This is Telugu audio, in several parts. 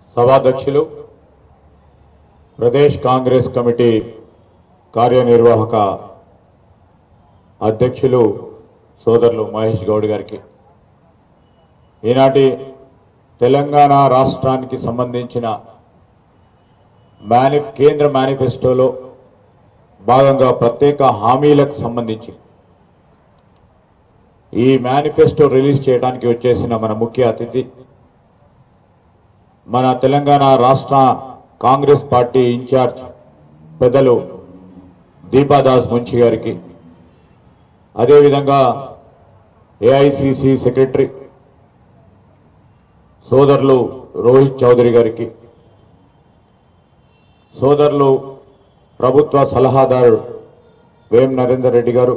సభాధ్యక్షులు ప్రదేశ్ కాంగ్రెస్ కమిటీ కార్యనిర్వాహక అధ్యక్షులు సోదరులు మహేష్ గౌడ్ గారికి ఈనాటి తెలంగాణ రాష్ట్రానికి సంబంధించిన మేని కేంద్ర మేనిఫెస్టోలో భాగంగా ప్రత్యేక హామీలకు సంబంధించి ఈ మేనిఫెస్టో రిలీజ్ చేయడానికి వచ్చేసిన మన ముఖ్య అతిథి మన తెలంగాణ రాష్ట్ర కాంగ్రెస్ పార్టీ ఇన్ఛార్జ్ పెద్దలు దీపాదాస్ మున్షి గారికి అదేవిధంగా ఏఐసిసి సెక్రటరీ సోదరులు రోహిత్ చౌదరి గారికి సోదరులు ప్రభుత్వ సలహాదారు వేం నరేందర్ రెడ్డి గారు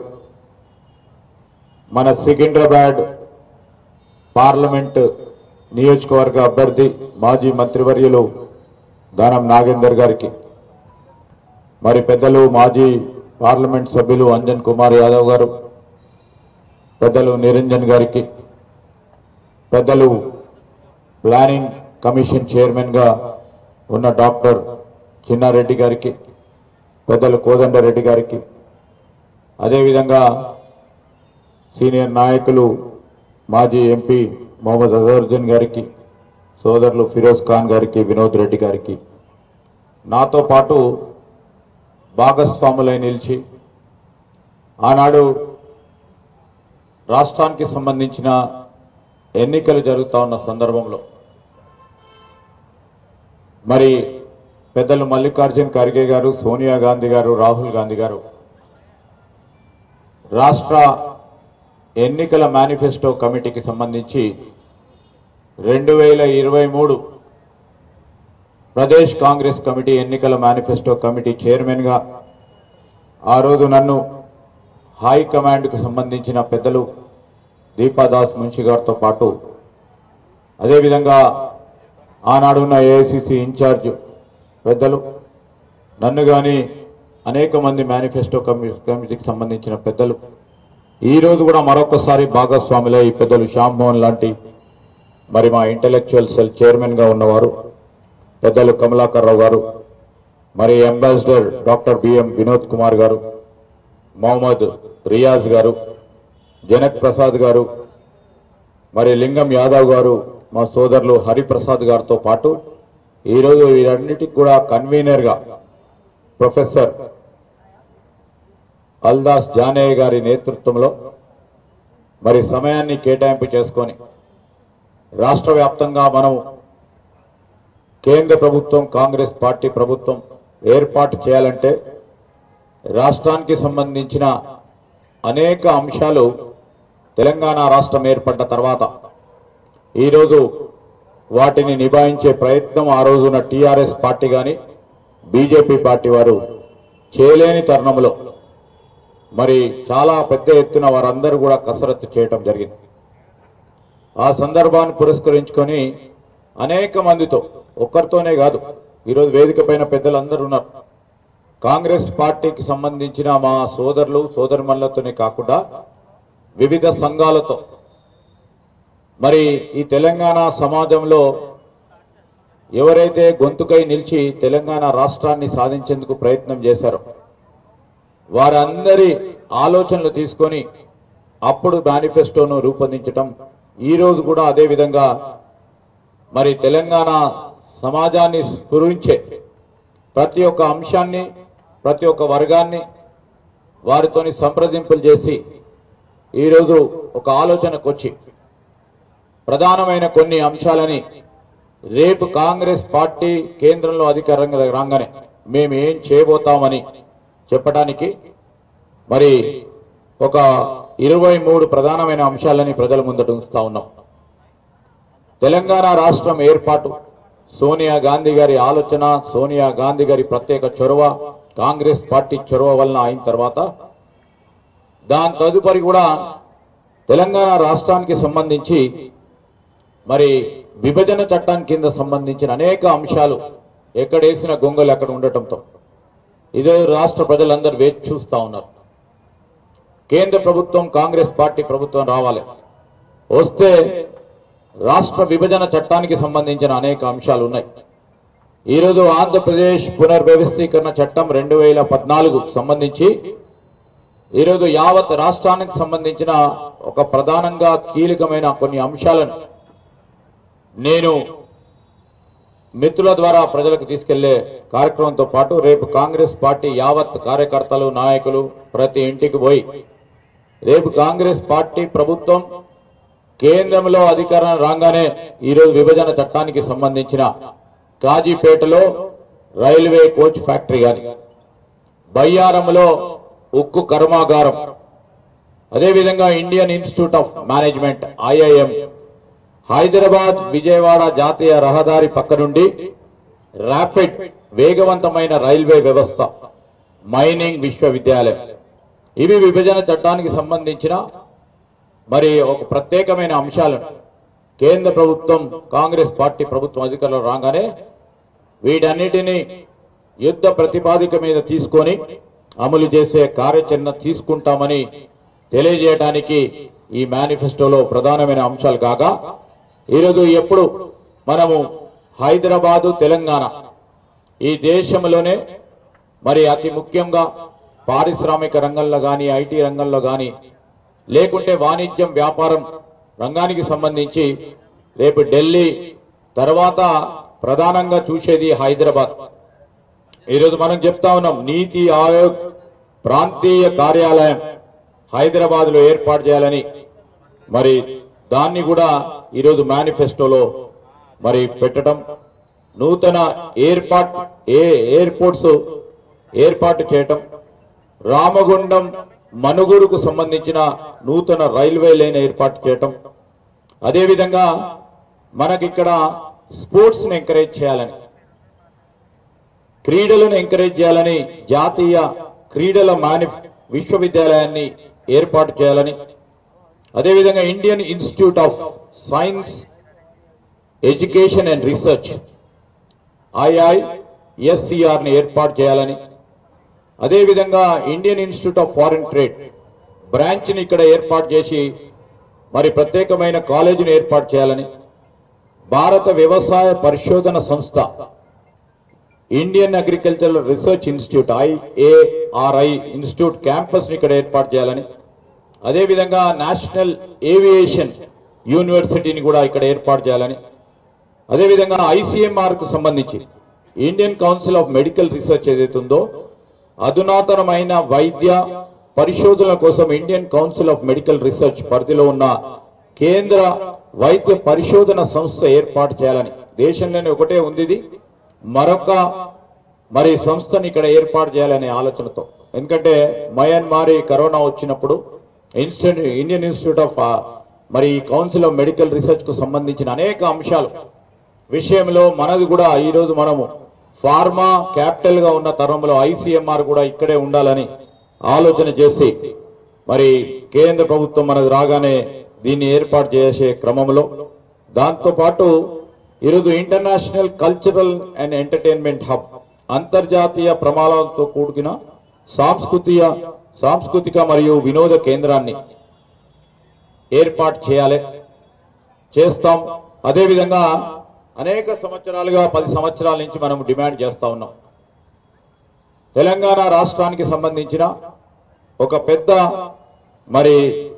మన సికింద్రాబాద్ పార్లమెంట్ నియోజకవర్గ అభ్యర్థి మాజీ మంత్రివర్యులు దానం నాగేందర్ గారికి మరి పెద్దలు మాజీ పార్లమెంట్ సభ్యులు అంజన్ కుమార్ యాదవ్ గారు పెద్దలు నిరంజన్ గారికి పెద్దలు ప్లానింగ్ కమిషన్ చైర్మన్ గా ఉన్న డాక్టర్ చిన్నారెడ్డి గారికి పెద్దలు కోదండరెడ్డి గారికి అదేవిధంగా సీనియర్ నాయకులు మాజీ ఎంపీ మొహమ్మద్ అజరుద్దీన్ గారికి సోదరులు ఫిరోజ్ ఖాన్ గారికి వినోద్ రెడ్డి గారికి నాతో పాటు భాగస్వాములై నిలిచి ఆనాడు రాష్ట్రానికి సంబంధించిన ఎన్నికలు జరుగుతా ఉన్న సందర్భంలో మరి పెద్దలు మల్లికార్జున్ ఖర్గే గారు సోనియా గాంధీ గారు రాహుల్ గాంధీ గారు రాష్ట్ర ఎన్నికల మేనిఫెస్టో కమిటీకి సంబంధించి రెండు వేల ఇరవై మూడు ప్రదేశ్ కాంగ్రెస్ కమిటీ ఎన్నికల మేనిఫెస్టో కమిటీ చైర్మన్గా ఆ రోజు నన్ను హైకమాండ్కు సంబంధించిన పెద్దలు దీపాదాస్ మున్షి గారితో పాటు అదేవిధంగా ఆనాడున్న ఏఐసిసి ఇన్ఛార్జ్ పెద్దలు నన్ను కానీ అనేక మంది మేనిఫెస్టో కమి- కమిటీకి సంబంధించిన పెద్దలు ఈ రోజు కూడా మరొకసారి భాగస్వాములై ఈ పెద్దలు శ్యామ్ మోహన్ లాంటి మరి మా ఇంటలెక్చువల్ సెల్ చైర్మన్ గా ఉన్నవారు పెద్దలు కమలాకర్ రావు గారు మరి ambassador doctor B M Vinod Kumar garu Mohammad Riyaz గారు జనక్ ప్రసాద్ గారు మరి లింగం యాదవ్ గారు మా సోదరులు హరిప్రసాద్ గారితో పాటు ఈరోజు వీరన్నిటికి కూడా కన్వీనర్గా ప్రొఫెసర్ అల్దాస్ జానయ్య గారి నేతృత్వంలో మరి సమయాన్ని కేటాయింపు చేసుకొని రాష్ట్ర వ్యాప్తంగా మనం కేంద్ర ప్రభుత్వం కాంగ్రెస్ పార్టీ ప్రభుత్వం ఏర్పాటు చేయాలంటే రాష్ట్రానికి సంబంధించిన అనేక అంశాలు తెలంగాణ రాష్ట్రం ఏర్పడ్డ తర్వాత ఈరోజు వాటిని నిభాయించే ప్రయత్నం ఆ రోజున టీఆర్ఎస్ పార్టీ కానీ బీజేపీ పార్టీ వారు చేయలేని తరుణంలో మరి చాలా పెద్ద ఎత్తున వారందరూ కూడా కసరత్తు చేయటం జరిగింది ఆ సందర్భాన్ని పురస్కరించుకొని అనేక మందితో ఒక్కరితోనే కాదు ఈరోజు వేదిక పైన పెద్దలందరూ ఉన్నారు కాంగ్రెస్ పార్టీకి సంబంధించిన మా సోదరులు సోదరుమణులతోనే కాకుండా వివిధ సంఘాలతో మరి ఈ తెలంగాణ సమాజంలో ఎవరైతే గొంతుకై నిలిచి తెలంగాణ రాష్ట్రాన్ని సాధించేందుకు ప్రయత్నం చేశారో వారందరి ఆలోచనలు తీసుకొని అప్పుడు మేనిఫెస్టోను రూపొందించటం ఈ రోజు కూడా అదే విధంగా మరి తెలంగాణ సమాజాన్ని స్ఫురించే ప్రతి ఒక్క అంశాన్ని ప్రతి ఒక్క వర్గాన్ని వారితోని సంప్రదింపులు చేసి ఈరోజు ఒక ఆలోచనకు వచ్చి ప్రధానమైన కొన్ని అంశాలని రేపు కాంగ్రెస్ పార్టీ కేంద్రంలో అధికారంగా రాగానే మేము ఏం చేయబోతామని చెప్పడానికి మరి ఒక ఇరవై మూడు ప్రధానమైన అంశాలని ప్రజల ముందట ఉంచుతా ఉన్నాం తెలంగాణ రాష్ట్రం ఏర్పాటు సోనియా గాంధీ గారి ఆలోచన సోనియా గాంధీ గారి ప్రత్యేక చొరవ కాంగ్రెస్ పార్టీ చొరవ వలన అయిన తర్వాత దాని తదుపరి కూడా తెలంగాణ రాష్ట్రానికి సంబంధించి మరి విభజన చట్టం కింద సంబంధించిన అనేక అంశాలు ఎక్కడేసిన గొంగలు అక్కడ ఉండటంతో ఇదే రాష్ట్ర ప్రజలందరూ వేచి చూస్తా ఉన్నారు కేంద్ర ప్రభుత్వం కాంగ్రెస్ పార్టీ ప్రభుత్వం రావాలి వస్తే రాష్ట్ర విభజన చట్టానికి సంబంధించిన అనేక అంశాలు ఉన్నాయి ఈరోజు ఆంధ్రప్రదేశ్ పునర్వ్యవస్థీకరణ చట్టం రెండు వేల పద్నాలుగు సంబంధించి ఈరోజు యావత్ రాష్ట్రానికి సంబంధించిన ఒక ప్రధానంగా కీలకమైన కొన్ని అంశాలను నేను మిత్రుల ద్వారా ప్రజలకు తీసుకెళ్లే కార్యక్రమంతో పాటు రేపు కాంగ్రెస్ పార్టీ యావత్ కార్యకర్తలు నాయకులు ప్రతి ఇంటికి పోయి రేపు కాంగ్రెస్ పార్టీ ప్రభుత్వం కేంద్రంలో అధికారం రాగానే ఈరోజు విభజన చట్టానికి సంబంధించిన కాజీపేటలో రైల్వే కోచ్ ఫ్యాక్టరీ కానీ బయ్యారంలో ఉక్కు కర్మాగారం అదేవిధంగా Indian institute of management IIM Hyderabad Vijayawada జాతీయ రహదారి పక్క నుండి ర్యాపిడ్ వేగవంతమైన రైల్వే వ్యవస్థ మైనింగ్ విశ్వవిద్యాలయం ఇవి విభజన చట్టానికి సంబంధించిన మరి ఒక ప్రత్యేకమైన అంశాలను కేంద్ర ప్రభుత్వం కాంగ్రెస్ పార్టీ ప్రభుత్వం అధికారంలో రాగానే వీటన్నిటినీ యుద్ధ ప్రతిపాదిక మీద తీసుకొని అమలు చేసే కార్యాచరణ తీసుకుంటామని తెలియజేయడానికి ఈ మేనిఫెస్టోలో ప్రధానమైన అంశాలు కాగా ఈరోజు ఎప్పుడు మనము హైదరాబాదు తెలంగాణ ఈ దేశంలోనే మరి అతి ముఖ్యంగా పారిశ్రామిక రంగంలో కానీ ఐటీ రంగంలో కానీ లేకుంటే వాణిజ్యం వ్యాపారం రంగానికి సంబంధించి రేపు ఢిల్లీ తర్వాత ప్రధానంగా చూసేది హైదరాబాద్ ఈరోజు మనం చెప్తా ఉన్నాం నీతి ఆయోగ్ ప్రాంతీయ కార్యాలయం హైదరాబాద్ లో ఏర్పాటు చేయాలని మరి దాన్ని కూడా ఈరోజు మేనిఫెస్టోలో మరి పెట్టడం నూతన ఏర్పాటు ఏ ఎయిర్పోర్ట్స్ ఏర్పాటు చేయటం రామగుండం మనుగురుకు సంబంధించిన నూతన రైల్వే లైన్ ఏర్పాటు చేయటం అదేవిధంగా మనకిక్కడ స్పోర్ట్స్ ని ఎంకరేజ్ చేయాలని క్రీడలను ఎంకరేజ్ చేయాలని జాతీయ క్రీడల మాని విశ్వవిద్యాలయాన్ని ఏర్పాటు చేయాలని అదేవిధంగా Indian institute of science education and research IISCR ని ఏర్పాటు చేయాలని అదేవిధంగా Indian institute of foreign trade branch ని ఇక్కడ ఏర్పాటు చేసి మరి ప్రత్యేకమైన కాలేజీని ఏర్పాటు చేయాలని భారత వ్యవసాయ పరిశోధన సంస్థ Indian agricultural research institute IARI institute campus ని ఇక్కడ ఏర్పాటు చేయాలని అదేవిధంగా నేషనల్ ఏవియేషన్ యూనివర్సిటీని కూడా ఇక్కడ ఏర్పాటు చేయాలని అదేవిధంగా ఐసీఎంఆర్ కు సంబంధించి Indian council of medical research ఏదైతే ఉందో అధునాతనమైన వైద్య పరిశోధనల కోసం Indian council of medical research పరిధిలో ఉన్న కేంద్ర వైద్య పరిశోధన సంస్థ ఏర్పాటు చేయాలని దేశంలోనే ఒకటే ఉంది ఇది మరొక మరి సంస్థని ఇక్కడ ఏర్పాటు చేయాలనే ఆలోచనతో ఎందుకంటే మయన్మార్ ఈ కరోనా వచ్చినప్పుడు ఇన్స్టిట్యూట్ ఇండియన్ ఇన్స్టిట్యూట్ ఆఫ్ ఆ, మరి కౌన్సిల్ ఆఫ్ మెడికల్ రీసెర్చ్ కు సంబంధించిన అనేక అంశాలు విషయంలో మనది కూడా ఈ రోజు మనము ఫార్మా క్యాపిటల్ గా ఉన్న తరంలో ఐసీఎంఆర్ కూడా ఇక్కడే ఉండాలని ఆలోచన చేసి మరి కేంద్ర ప్రభుత్వం మనకు రాగానే దీన్ని ఏర్పాటు చేసే క్రమంలో దాంతో పాటు ఈరోజు international cultural and entertainment hub అంతర్జాతీయ ప్రమాణాలతో కూడిన సాంస్కృతిక సాంస్కృతిక మరియు వినోద కేంద్రాన్ని ఏర్పాటు చేయాలి చేస్తాం అదేవిధంగా అనేక సంవత్సరాలుగా పది సంవత్సరాల నుంచి మనం డిమాండ్ చేస్తా ఉన్నాం తెలంగాణ రాష్ట్రానికి సంబంధించిన ఒక పెద్ద మరి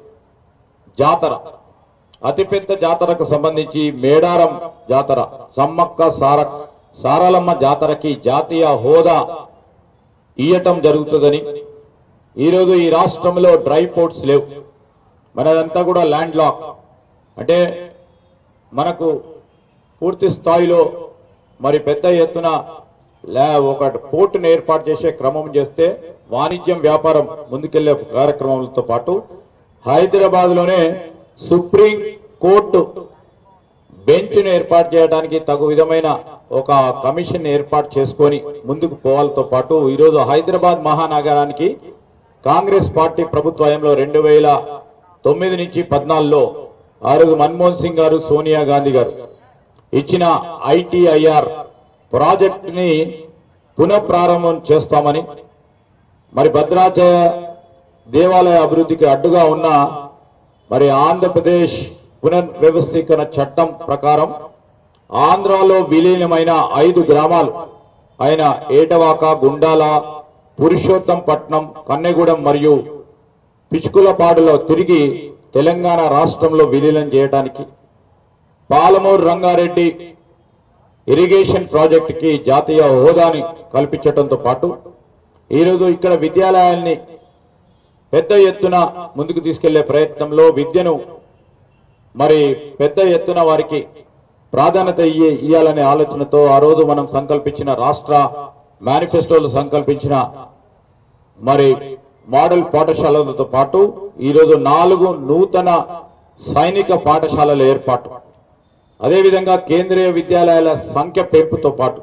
జాతర అతిపెద్ద జాతరకు సంబంధించి మేడారం జాతర సమ్మక్క సార సారలమ్మ జాతరకి జాతీయ హోదా ఇయ్యటం జరుగుతుందని ఈరోజు ఈ రాష్ట్రంలో డ్రై పోర్ట్స్ లేవు మనదంతా కూడా ల్యాండ్ లాక్ అంటే మనకు పూర్తి స్థాయిలో మరి పెద్ద ఎత్తున లే- ఒక పోర్టును ఏర్పాటు చేసే క్రమం చేస్తే వాణిజ్యం వ్యాపారం ముందుకెళ్లే కార్యక్రమాలతో పాటు హైదరాబాద్ లోనే సుప్రీం కోర్టు బెంచ్ను ఏర్పాటు చేయడానికి తగు విధమైన ఒక కమిషన్ ఏర్పాటు చేసుకొని ముందుకు పోవాలతో పాటు ఈరోజు హైదరాబాద్ మహానగరానికి కాంగ్రెస్ పార్టీ ప్రభుత్వంలో రెండు వేల తొమ్మిది నుంచి పద్నాలుగులో ఆ రోజు మన్మోహన్ సింగ్ గారు సోనియా గాంధీ గారు ఇచ్చిన ఐటీఐఆర్ ప్రాజెక్ట్ ని పునఃప్రారంభం చేస్తామని మరి భద్రాచల దేవాలయ అభివృద్ధికి అడ్డుగా ఉన్న మరి ఆంధ్రప్రదేశ్ పునర్ పునర్వ్యవస్థీకరణ చట్టం ప్రకారం ఆంధ్రాలో విలీనమైన ఐదు గ్రామాలు అయిన ఏటవాక గుండాల పురుషోత్తంపట్నం కన్నెగూడెం మరియు పిచ్చుకులపాడులో తిరిగి తెలంగాణ రాష్ట్రంలో విలీనం చేయడానికి పాలమూరు రంగారెడ్డి ఇరిగేషన్ ప్రాజెక్టుకి జాతీయ హోదాని కల్పించడంతో పాటు ఈరోజు ఇక్కడ విద్యాలయాల్ని పెద్ద ఎత్తున ముందుకు తీసుకెళ్లే ప్రయత్నంలో విద్యను మరి పెద్ద ఎత్తున వారికి ప్రాధాన్యత ఇయ్య ఇయ్యాలనే ఆలోచనతో ఆ రోజు మనం సంకల్పించిన రాష్ట్ర మేనిఫెస్టోలో సంకల్పించిన మరి మోడల్ పాఠశాలలతో పాటు ఈరోజు నాలుగు నూతన సైనిక పాఠశాలల ఏర్పాటు అదేవిధంగా కేంద్రీయ విద్యాలయాల సంఖ్య పెంపుతో పాటు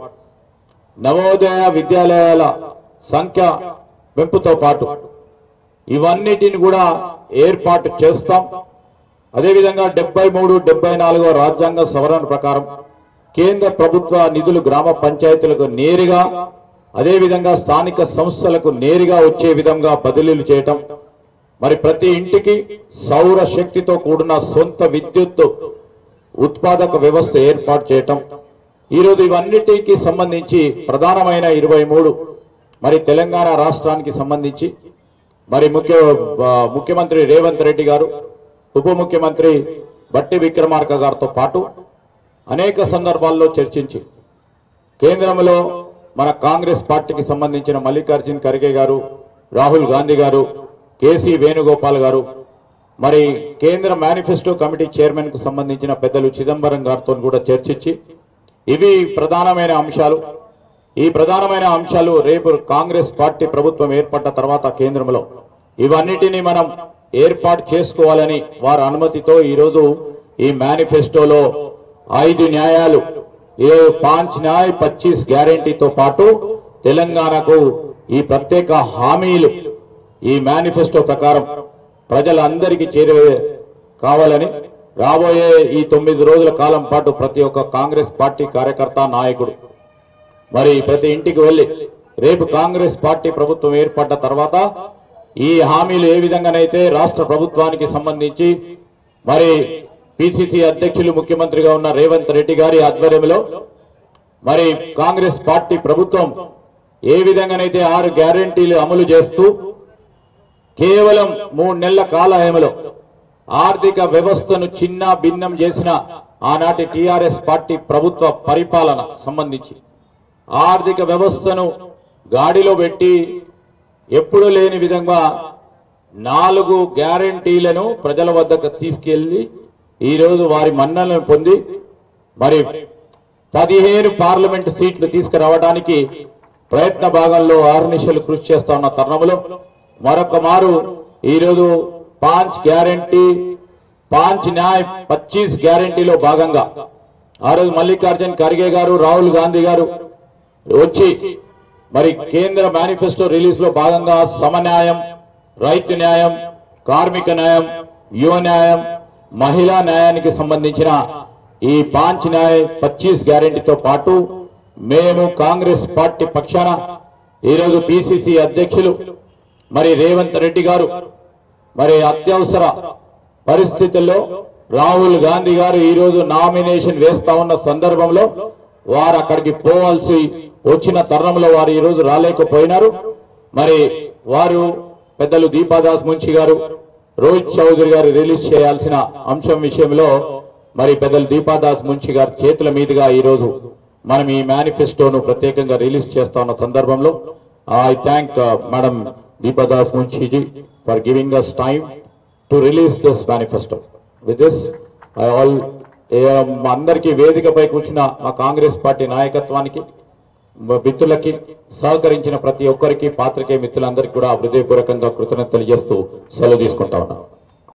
నవోదయ విద్యాలయాల సంఖ్య పెంపుతో పాటు ఇవన్నిటిని కూడా ఏర్పాటు చేస్తాం అదేవిధంగా డెబ్బై మూడు డెబ్బై నాలుగో రాజ్యాంగ సవరణ ప్రకారం కేంద్ర ప్రభుత్వ నిధులు గ్రామ పంచాయతీలకు నేరుగా అదేవిధంగా స్థానిక సంస్థలకు నేరుగా వచ్చే విధంగా బదిలీలు చేయటం మరి ప్రతి ఇంటికి సౌర శక్తితో కూడిన సొంత విద్యుత్ ఉత్పాదక వ్యవస్థ ఏర్పాటు చేయటం ఈరోజు ఇవన్నిటికి సంబంధించి ప్రధానమైన ఇరవై మూడు మరి తెలంగాణ రాష్ట్రానికి సంబంధించి మరి ముఖ్య ఆ, ముఖ్యమంత్రి రేవంత్ రెడ్డి గారు ఉప ముఖ్యమంత్రి బట్టి విక్రమార్క గారితో పాటు అనేక సందర్భాల్లో చర్చించి కేంద్రంలో మన కాంగ్రెస్ పార్టీకి సంబంధించిన మల్లికార్జున్ ఖర్గే గారు రాహుల్ గాంధీ గారు కేసీ వేణుగోపాల్ గారు మరి కేంద్ర మేనిఫెస్టో కమిటీ చైర్మన్ కు సంబంధించిన పెద్దలు చిదంబరం గారితో కూడా చర్చించి ఇవి ప్రధానమైన అంశాలు ఈ ప్రధానమైన అంశాలు రేపు కాంగ్రెస్ పార్టీ ప్రభుత్వం ఏర్పడ్డ తర్వాత కేంద్రంలో ఇవన్నిటిని మనం ఏర్పాటు చేసుకోవాలని వారి అనుమతితో ఈరోజు ఈ మేనిఫెస్టోలో ఐదు న్యాయాలు ఏ పాంచ్ న్యాయ్ పచ్చీస్ గ్యారంటీతో పాటు తెలంగాణకు ఈ ప్రత్యేక హామీలు ఈ మేనిఫెస్టో ప్రకారం ప్రజలందరికీ చేరే కావాలని రాబోయే ఈ తొమ్మిది రోజుల కాలం పాటు ప్రతి ఒక్క కాంగ్రెస్ పార్టీ కార్యకర్త నాయకుడు మరి ప్రతి ఇంటికి వెళ్ళి రేపు కాంగ్రెస్ పార్టీ ప్రభుత్వం ఏర్పడ్డ తర్వాత ఈ హామీలు ఏ విధంగానైతే రాష్ట్ర ప్రభుత్వానికి సంబంధించి మరి పిసిసి అధ్యక్షులు ముఖ్యమంత్రిగా ఉన్న రేవంత్ రెడ్డి గారి ఆధ్వర్యంలో మరి కాంగ్రెస్ పార్టీ ప్రభుత్వం ఏ విధంగానైతే ఆరు గ్యారంటీలు అమలు చేస్తూ కేవలం మూడు నెలల కాలయములో ఆర్థిక వ్యవస్థను చిన్న భిన్నం చేసిన ఆనాటి టిఆర్ఎస్ పార్టీ ప్రభుత్వ పరిపాలన సంబంధించి ఆర్థిక వ్యవస్థను గాడిలో పెట్టి ఎప్పుడూ లేని విధంగా నాలుగు గ్యారంటీలను ప్రజల వద్దకు తీసుకెళ్లి ఈరోజు వారి మన్నలను పొంది మరి పదిహేను పార్లమెంట్ సీట్లు తీసుకురావడానికి ప్రయత్న భాగంలో ఆర్నిషలు కృషి చేస్తా ఉన్న తరుణంలో మరొక మారు ఈరోజు పాంచ్ గ్యారంటీ పాంచ్ న్యాయ్ పచ్చీస్ గ్యారంటీలో భాగంగా ఆ రోజు మల్లికార్జున్ ఖర్గే గారు రాహుల్ గాంధీ గారు వచ్చి మరి కేంద్ర మేనిఫెస్టో రిలీజ్ లో భాగంగా సమన్యాయం రైతు న్యాయం కార్మిక న్యాయం యువ న్యాయం మహిళా న్యాయానికి సంబంధించిన ఈ పాంచ్ న్యాయ్ పచ్చీస్ గ్యారెంటీతో పాటు మేము కాంగ్రెస్ పార్టీ పక్షాన ఈరోజు పిసిసి అధ్యక్షులు మరి రేవంత్ రెడ్డి గారు మరి అత్యవసర పరిస్థితుల్లో రాహుల్ గాంధీ గారు ఈ రోజు నామినేషన్ వేస్తా ఉన్న సందర్భంలో వారు అక్కడికి పోవాల్సి వచ్చిన తరుణంలో వారు ఈ రోజు రాలేకపోయినారు మరి వారు పెద్దలు దీపాదాస్ మున్షి గారు రోహిత్ చౌదరి గారు రిలీజ్ చేయాల్సిన అంశం విషయంలో మరి పెద్దలు దీపాదాస్ మున్షి గారి చేతుల మీదుగా ఈ రోజు మనం ఈ మేనిఫెస్టోను ప్రత్యేకంగా రిలీజ్ చేస్తా ఉన్న సందర్భంలో I thank madam Deepa Das Munshi ji for giving us time to release this manifesto with this I all అందరికీ వేదికపై కూర్చున్న మా కాంగ్రెస్ పార్టీ నాయకత్వానికి మ- మిత్రులకి సహకరించిన ప్రతి ఒక్కరికి పాత్రికే మిత్రులందరికీ కూడా హృదయపూర్వకంగా కృతజ్ఞతలు తెలియజేస్తూ సెలవు తీసుకుంటా ఉన్నాను